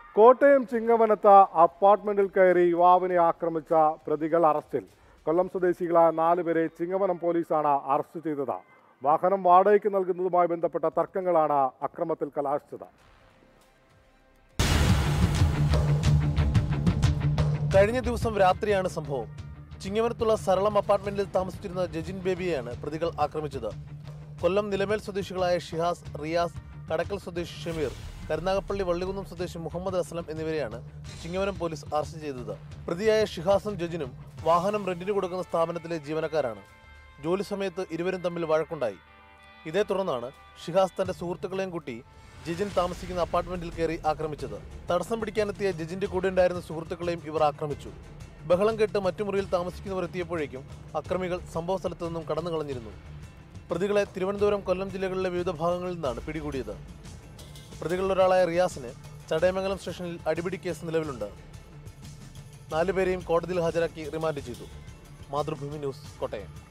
കോട്ടയം ചിങ്ങവനത്ത് അപ്പാർട്ട്മെന്റിൽ കയറി യുവാവിനെ ആക്രമിച്ച പ്രതികൾ അറസ്റ്റിൽ കൊല്ലം സ്വദേശികളായ നാലുപേരെ ചിങ്ങവനം പോലീസാണ് അറസ്റ്റ് ചെയ്തത് വാഹനം വാടകയ്ക്ക് നൽകുന്നതുമായി ബന്ധപ്പെട്ട തർക്കങ്ങളാണ് അക്രമത്തിൽ കലാശിച്ചത് കഴിഞ്ഞ ദിവസം രാത്രിയാണ് സംഭവം ചിങ്ങവനത്തുള്ള സരളം അപ്പാർട്ട്മെന്റിൽ താമസിച്ചിരുന്ന ജജിൻ ബേബിയെയാണ് പ്രതികൾ ആക്രമിച്ചത് കൊല്ലം നിലമേൽ സ്വദേശികളായ ഷിഹാസ് റിയാസ് കടക്കൽ സ്വദേശി ഷമീർ കരുനാഗപ്പള്ളി വള്ളികുന്നം സ്വദേശി മുഹമ്മദ് അസ്ലം എന്നിവരെയാണ് ചിങ്ങവനം പോലീസ് അറസ്റ്റ് ചെയ്തത് പ്രതിയായ ഷിഹാസും ജജിനും വാഹനം റെന്റിന് കൊടുക്കുന്ന സ്ഥാപനത്തിലെ ജീവനക്കാരാണ് ജോലി സമയത്ത് ഇരുവരും തമ്മിൽ വഴക്കുണ്ടായി ഇതേ തുടർന്നാണ് ഷിഹാസ് തന്റെ സുഹൃത്തുക്കളെയും കൂട്ടി ജിജിൻ താമസിക്കുന്ന അപ്പാർട്ട്മെന്റിൽ കയറി ആക്രമിച്ചത് തടസ്സം പിടിക്കാനെത്തിയ ജിജിന്റെ കൂടെ ഉണ്ടായിരുന്ന സുഹൃത്തുക്കളെയും ഇവർ ആക്രമിച്ചു ബഹളം കേട്ട് മറ്റു മുറിയിൽ താമസിക്കുന്നവർ എത്തിയപ്പോഴേക്കും അക്രമികൾ സംഭവ സ്ഥലത്തു നിന്നും കടന്നു കളഞ്ഞിരുന്നു പ്രതികളെ തിരുവനന്തപുരം കൊല്ലം ജില്ലകളിലെ വിവിധ ഭാഗങ്ങളിൽ നിന്നാണ് പിടികൂടിയത് പ്രതികളിലൊരാളായ റിയാസിന് ചടയമംഗലം സ്റ്റേഷനിൽ അടിപിടി കേസ് നിലവിലുണ്ട് നാലുപേരെയും കോടതിയിൽ ഹാജരാക്കി റിമാൻഡ് ചെയ്തു മാതൃഭൂമി ന്യൂസ് കോട്ടയം